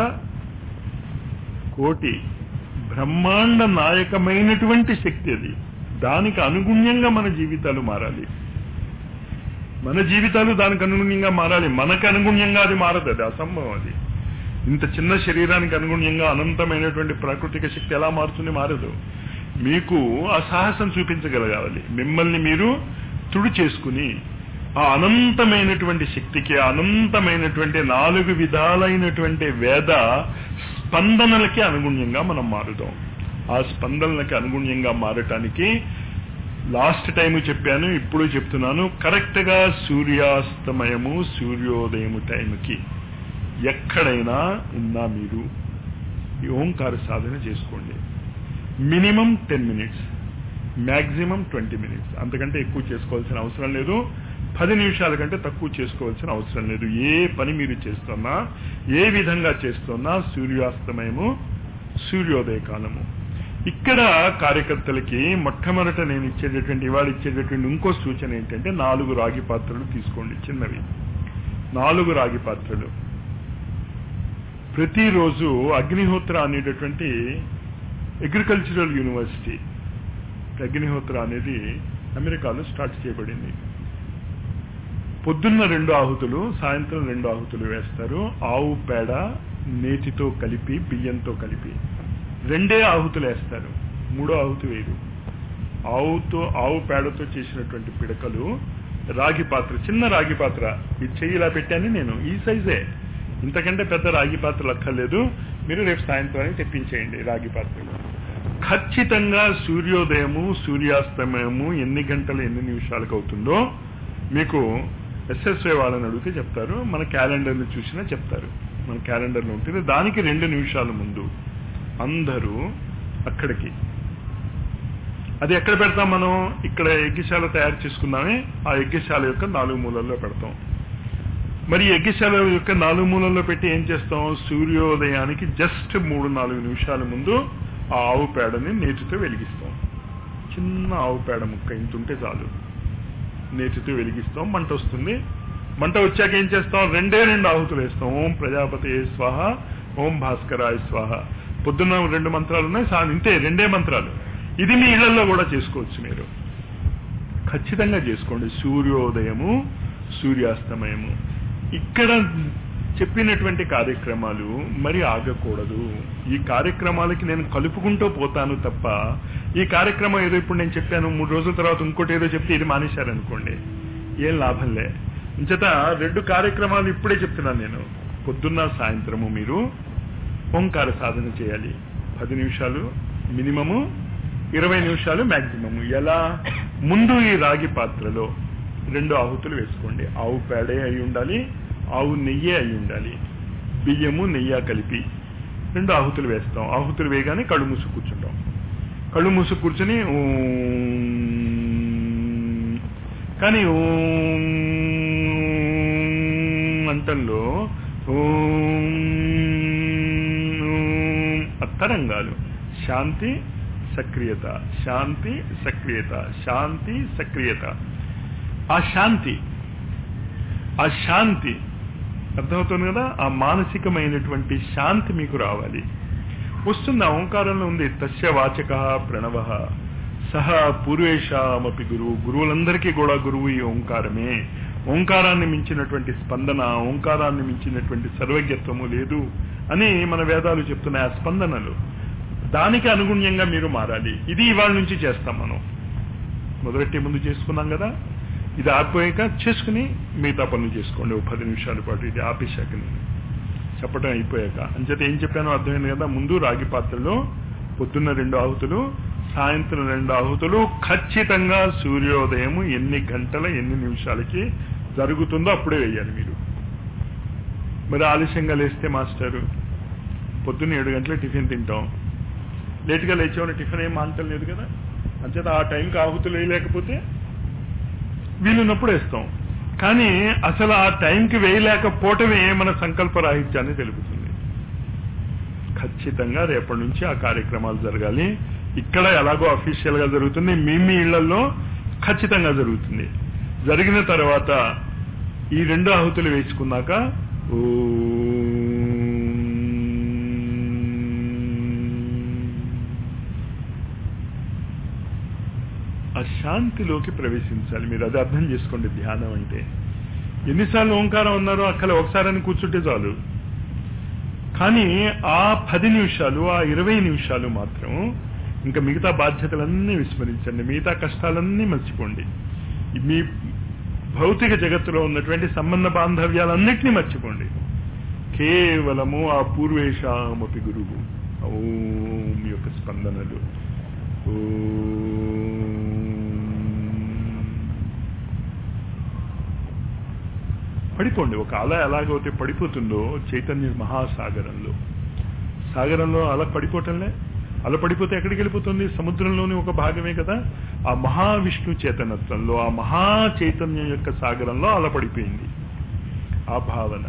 Speaker 1: కోటి బ్రహ్మాండ నాయకమైనటువంటి శక్తి అది దానికి అనుగుణ్యంగా మన జీవితాలు మారాలి మన జీవితాలు దానికి అనుగుణ్యంగా మారాలి మనకు అనుగుణ్యంగా అది మారదు అది అసంభవం అది ఇంత చిన్న శరీరానికి అనుగుణ్యంగా అనంతమైనటువంటి ప్రాకృతిక శక్తి ఎలా మారుతుంది మారదు మీకు ఆ సాహసం చూపించగలగాలి మిమ్మల్ని మీరు తుడి చేసుకుని ఆ అనంతమైనటువంటి శక్తికి అనంతమైనటువంటి నాలుగు విధాలైనటువంటి వేద స్పందనలకి అనుగుణ్యంగా మనం మారుదాం ఆ స్పందనలకి అనుగుణ్యంగా మారటానికి లాస్ట్ టైం చెప్పాను ఇప్పుడు చెప్తున్నాను కరెక్ట్ గా సూర్యాస్తమయము సూర్యోదయము టైంకి ఎక్కడైనా ఉన్నా మీరు ఈ ఓంకార సాధన చేసుకోండి minimum ten minutes maximum twenty minutes అంతకంటే ఎక్కువ చేసుకోవాల్సిన అవసరం లేదు పది నిమిషాల కంటే తక్కువ చేసుకోవాల్సిన అవసరం లేదు ఏ పని మీరు చేస్తున్నా ఏ విధంగా చేస్తున్నా సూర్యాస్తమయము సూర్యోదయ కాలము ఇక్కడ కార్యకర్తలకి మొట్టమొదట నేను ఇచ్చేటటువంటి ఇవాళ ఇచ్చేటటువంటి ఇంకో సూచన ఏంటంటే నాలుగు రాగి పాత్రలు తీసుకోండి చిన్నవి నాలుగు రాగి పాత్రలు ప్రతిరోజు అగ్నిహోత్ర అనేటటువంటి అగ్రికల్చరల్ యూనివర్సిటీ అగ్నిహోత్ర అనేది అమెరికాలో స్టార్ట్ చేయబడింది పొద్దున్న రెండు ఆహుతులు సాయంత్రం రెండు ఆహుతులు వేస్తారు ఆవు పేడ నేతితో కలిపి బియ్యంతో కలిపి రెండే ఆహుతులు వేస్తారు మూడో ఆహుతి వేయరు ఆవుతో ఆవు పేడతో చేసినటువంటి పిడకలు రాగి పాత్ర చిన్న రాగి పాత్ర ఈ చెయ్యి ఇలా పెట్టాను నేను ఈ సైజే ఇంతకంటే పెద్ద రాగి పాత్రలు అక్కర్లేదు మీరు రేపు సాయంత్రానికి తెప్పించేయండి రాగి పాత్రలు ఖచ్చితంగా సూర్యోదయము సూర్యాస్తమయము ఎన్ని గంటలు ఎన్ని నిమిషాలకు అవుతుందో మీకు ఎస్ఎస్వై వాళ్ళని అడిగితే చెప్తారు మన క్యాలెండర్ని చూసినా చెప్తారు మన క్యాలెండర్లో ఉంటుంది దానికి రెండు నిమిషాల ముందు అందరూ అక్కడికి అది ఎక్కడ పెడతాం మనం ఇక్కడ యజ్ఞశాల తయారు చేసుకున్నామే ఆ యజ్ఞశాల యొక్క నాలుగు మూలల్లో పెడతాం మరి యజ్ఞశాల యొక్క నాలుగు మూలల్లో పెట్టి ఏం చేస్తాం సూర్యోదయానికి జస్ట్ మూడు నాలుగు నిమిషాల ముందు ఆ ఆవు పేడని నేతితో వెలిగిస్తాం చిన్న ఆవు పేడ ముక్క ఇంత ఉంటే చాలు నేతితో వెలిగిస్తాం మంట వస్తుంది మంట వచ్చాక ఏం చేస్తాం రెండే రెండు ఆహుతులు వేస్తాం ఓం ప్రజాపతి స్వాహ ఓం భాస్కరాయ స్వాహ పొద్దున్న రెండు మంత్రాలు ఉన్నాయి సా ఇంతే రెండే మంత్రాలు ఇది మీ ఇళ్లలో కూడా చేసుకోవచ్చు మీరు ఖచ్చితంగా చేసుకోండి సూర్యోదయము సూర్యాస్తమయము ఇక్కడ చెప్పినటువంటి కార్యక్రమాలు మరి ఆగకూడదు ఈ కార్యక్రమాలకి నేను కలుపుకుంటూ పోతాను తప్ప ఈ కార్యక్రమం ఏదో ఇప్పుడు నేను చెప్పాను మూడు రోజుల తర్వాత ఇంకోటి ఏదో చెప్తే ఇది మానేశారనుకోండి ఏం లాభంలే ఇంచేత రెండు కార్యక్రమాలు ఇప్పుడే చెప్తున్నాను నేను పొద్దున్న సాయంత్రము మీరు ఓంకార సాధన చేయాలి పది నిమిషాలు మినిమము ఇరవై నిమిషాలు మ్యాక్సిమము ఎలా ముందు ఈ రాగి పాత్రలో రెండు ఆహుతులు వేసుకోండి ఆవు పేడే అయి ఉండాలి ఆవు నెయ్యే అయి ఉండాలి బియ్యము నెయ్య కలిపి రెండు ఆహుతులు వేస్తాం ఆహుతులు వేయగానే కళ్ళు మూసు కూర్చుంటాం కళ్ళు మూసు కూర్చుని ఓం కానీ ఓం అంటంలో ఓం తరంగాలు శాంతి సక్రియత శాంతి సక్రియత శాంతి సక్రియత ఆ శాంతి ఆ శాంతి అర్థమవుతుంది కదా ఆ మానసికమైనటువంటి శాంతి మీకు రావాలి వస్తుంది ఆ ఓంకారంలో ఉంది తస్య వాచక ప్రణవ సహ పూర్వేషామపి గురువు గురువులందరికీ కూడా గురువు ఈ ఓంకారమే ఓంకారాన్ని మించినటువంటి స్పందన ఓంకారాన్ని మించినటువంటి సర్వజ్ఞత్వము లేదు అని మన వేదాలు చెప్తున్నాయి ఆ స్పందనలు దానికి అనుగుణ్యంగా మీరు మారాలి ఇది ఇవాళ నుంచి చేస్తాం మనం మొదలెట్టే ముందు చేసుకున్నాం కదా ఇది ఆగిపోయాక చేసుకుని మిగతా పనులు చేసుకోండి ఓ పది నిమిషాల పాటు ఇది ఆపేశాక నేను చెప్పడం అయిపోయాక అంచేత ఏం చెప్పానో అర్థమైంది కదా ముందు రాగి పాత్రలో పొద్దున్న రెండు ఆహుతులు సాయంత్రం రెండు ఆహుతులు ఖచ్చితంగా సూర్యోదయం ఎన్ని గంటల ఎన్ని నిమిషాలకి జరుగుతుందో అప్పుడే వేయాలి మీరు మరి ఆలస్యంగా లేస్తే మాస్టారు పొద్దున్న ఏడు గంటల టిఫిన్ తింటాం లేట్గా లేచేవాళ్ళు టిఫిన్ ఏం మాంటలేదు కదా అంచేత ఆ టైంకి ఆహుతులు వేయలేకపోతే వీలున్నప్పుడు వేస్తాం కానీ అసలు ఆ టైంకి వేయలేకపోవటమే మన సంకల్ప రాహిత్యాన్ని తెలుపుతుంది ఖచ్చితంగా రేపటి నుంచి ఆ కార్యక్రమాలు జరగాలి ఇక్కడ ఎలాగో అఫీషియల్ గా జరుగుతుంది మీ మీ ఇళ్లలో ఖచ్చితంగా జరుగుతుంది జరిగిన తర్వాత ఈ రెండు ఆహుతులు వేసుకున్నాక ఆ శాంతిలోకి ప్రవేశించాలి మీరు అది అర్థం చేసుకోండి ధ్యానం అంటే ఎన్నిసార్లు ఓంకారం ఉన్నారో అక్కడ ఒకసారి కూర్చుంటే చాలు కానీ ఆ పది నిమిషాలు ఆ ఇరవై నిమిషాలు మాత్రం ఇంకా మిగతా బాధ్యతలన్నీ విస్మరించండి మిగతా కష్టాలన్నీ మర్చిపోండి మీ భౌతిక జగత్తులో ఉన్నటువంటి సంబంధ బాంధవ్యాలన్నింటినీ మర్చిపోండి కేవలము ఆ పూర్వేషామపి గురువు ఓం యొక్క స్పందనలు పడిపోండి ఒక అల ఎలాగైతే పడిపోతుందో చైతన్య మహాసాగరంలో సాగరంలో అల పడిపోవటంలే అల పడిపోతే ఎక్కడికి వెళ్ళిపోతుంది సముద్రంలోని ఒక భాగమే కదా ఆ మహావిష్ణు చేతనత్వంలో ఆ మహా చైతన్యం యొక్క సాగరంలో అల పడిపోయింది ఆ భావన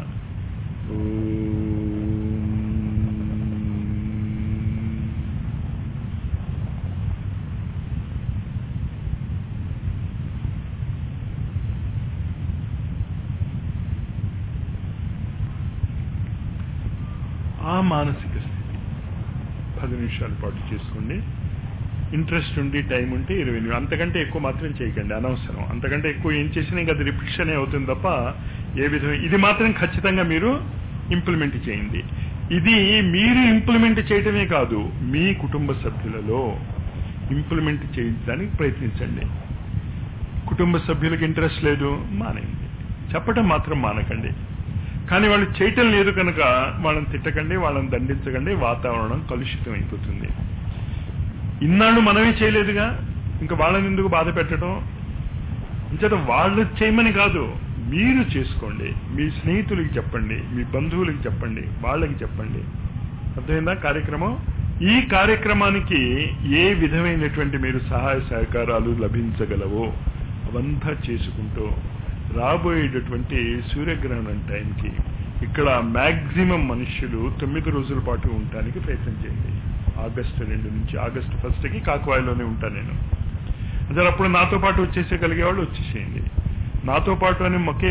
Speaker 1: ఆ మానసిక స్థితి పది నిమిషాల పాటు చేసుకోండి ఇంట్రెస్ట్ ఉండి టైం ఉంటే ఇరవై నిమిషాలు అంతకంటే ఎక్కువ మాత్రం చేయకండి అనవసరం అంతకంటే ఎక్కువ ఏం చేసినా ఇంకా అది రిపిక్షన్ అవుతుంది తప్ప ఏ విధంగా ఇది మాత్రం ఖచ్చితంగా మీరు ఇంప్లిమెంట్ చేయండి ఇది మీరు ఇంప్లిమెంట్ చేయటమే కాదు మీ కుటుంబ సభ్యులలో ఇంప్లిమెంట్ చేయడానికి ప్రయత్నించండి కుటుంబ సభ్యులకు ఇంట్రెస్ట్ లేదు మానేయండి చెప్పటం మాత్రం మానకండి కానీ వాళ్ళు చేయటం లేదు కనుక వాళ్ళని తిట్టకండి వాళ్ళని దండించకండి వాతావరణం కలుషితం అయిపోతుంది ఇన్నాళ్ళు మనమే చేయలేదుగా ఇంకా వాళ్ళని ఎందుకు బాధ పెట్టడం ఇంచేత వాళ్ళు చేయమని కాదు మీరు చేసుకోండి మీ స్నేహితులకి చెప్పండి మీ బంధువులకి చెప్పండి వాళ్ళకి చెప్పండి అర్థమైందా కార్యక్రమం ఈ కార్యక్రమానికి ఏ విధమైనటువంటి మీరు సహాయ సహకారాలు లభించగలవో అవంతా చేసుకుంటూ రాబోయేటటువంటి సూర్యగ్రహణం టైంకి ఇక్కడ మ్యాక్సిమం మనుష్యులు తొమ్మిది రోజుల పాటు ఉండటానికి ప్రయత్నం చేయండి ఆగస్టు రెండు నుంచి ఆగస్టు ఫస్ట్కి కాకువాయిలోనే ఉంటాను నేను అసలు అప్పుడు నాతో పాటు వచ్చేసేగలిగే వాళ్ళు వచ్చేసేయండి నాతో పాటు అని మొకే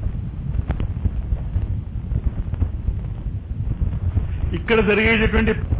Speaker 1: ఇక్కడ జరిగేటటువంటి